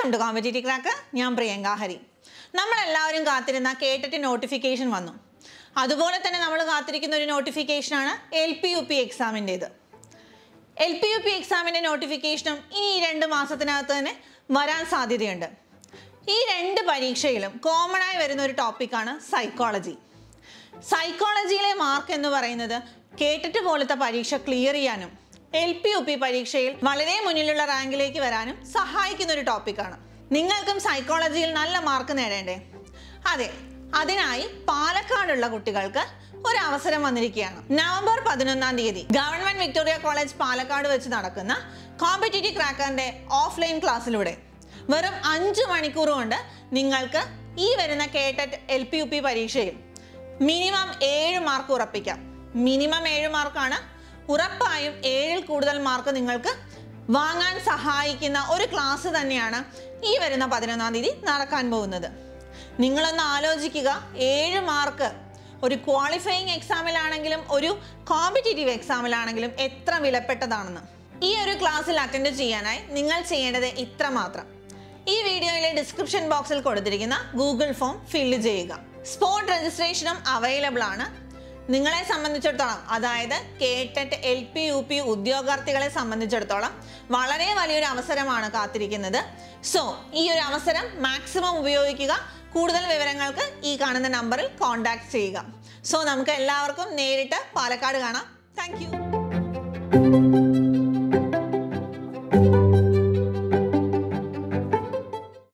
to competitive crack ഞാൻ പ്രിയങ്ക ഹരി നമ്മളെല്ലാവരും കാത്തിരുന്ന കേട്ടിട്ട് നോട്ടിഫിക്കേഷൻ വന്നു അതുപോലെ തന്നെ നമ്മൾ കാത്തിരിക്കുന്ന ഒരു നോട്ടിഫിക്കേഷനാണ് എൽ പി യു പി എക്സാമിൻ്റേത് എൽ പി യു പി എക്സാമിൻ്റെ നോട്ടിഫിക്കേഷനും ഈ രണ്ട് മാസത്തിനകത്ത് തന്നെ വരാൻ സാധ്യതയുണ്ട് ഈ രണ്ട് പരീക്ഷയിലും കോമൺ ആയി വരുന്ന ഒരു ടോപ്പിക്കാണ് സൈക്കോളജി സൈക്കോളജിയിലെ മാർക്ക് എന്ന് പറയുന്നത് കേട്ടിട്ട് പോലത്തെ പരീക്ഷ ക്ലിയർ ചെയ്യാനും എൽ പി യു പി പരീക്ഷയിൽ വളരെ മുന്നിലുള്ള റാങ്കിലേക്ക് വരാനും സഹായിക്കുന്ന ഒരു ടോപ്പിക്കാണ് നിങ്ങൾക്കും സൈക്കോളജിയിൽ നല്ല മാർക്ക് നേടേണ്ടേ അതെ അതിനായി പാലക്കാടുള്ള കുട്ടികൾക്ക് ഒരു അവസരം വന്നിരിക്കുകയാണ് നവംബർ പതിനൊന്നാം തീയതി ഗവൺമെന്റ് വിക്ടോറിയ കോളേജ് പാലക്കാട് വെച്ച് നടക്കുന്ന കോമ്പറ്റേറ്റീവ് ക്രാക്കറിന്റെ ഓഫ്ലൈൻ ക്ലാസ്സിലൂടെ വെറും അഞ്ച് മണിക്കൂർ കൊണ്ട് നിങ്ങൾക്ക് ഈ വരുന്ന KTET L P U P പരീക്ഷയിൽ മിനിമം ഏഴ് മാർക്ക് ഉറപ്പിക്കാം മിനിമം ഏഴ് മാർക്കാണ് ഉറപ്പായും ഏഴിൽ കൂടുതൽ മാർക്ക് നിങ്ങൾക്ക് വാങ്ങാൻ സഹായിക്കുന്ന ഒരു ക്ലാസ് തന്നെയാണ് ഈ വരുന്ന പതിനൊന്നാം തീയതി നടക്കാൻ പോകുന്നത് നിങ്ങളൊന്ന് ആലോചിക്കുക ഏഴ് മാർക്ക് ഒരു ക്വാളിഫയിങ് എക്സാമിലാണെങ്കിലും ഒരു കോമ്പറ്റേറ്റീവ് എക്സാമിലാണെങ്കിലും എത്ര വിലപ്പെട്ടതാണെന്ന് ഈ ഒരു ക്ലാസ്സിൽ അറ്റൻഡ് ചെയ്യാനായി നിങ്ങൾ ചെയ്യേണ്ടത് ഇത്ര മാത്രം ഈ വീഡിയോയിലെ ഡിസ്ക്രിപ്ഷൻ ബോക്സിൽ കൊടുത്തിരിക്കുന്ന ഗൂഗിൾ ഫോം ഫില്ല് ചെയ്യുക സ്പോട്ട് രജിസ്ട്രേഷനും അവൈലബിൾ ആണ് നിങ്ങളെ സംബന്ധിച്ചിടത്തോളം അതായത് KTET L P U P ഉദ്യോഗാർത്ഥികളെ സംബന്ധിച്ചിടത്തോളം വളരെ വലിയൊരു അവസരമാണ് കാത്തിരിക്കുന്നത് സോ ഈ ഒരു അവസരം മാക്സിമം ഉപയോഗിക്കുക കൂടുതൽ വിവരങ്ങൾക്ക് ഈ കാണുന്ന നമ്പറിൽ കോൺടാക്ട് ചെയ്യുക സോ നമുക്ക് എല്ലാവർക്കും നേരിട്ട് പാലക്കാട് കാണാം താങ്ക്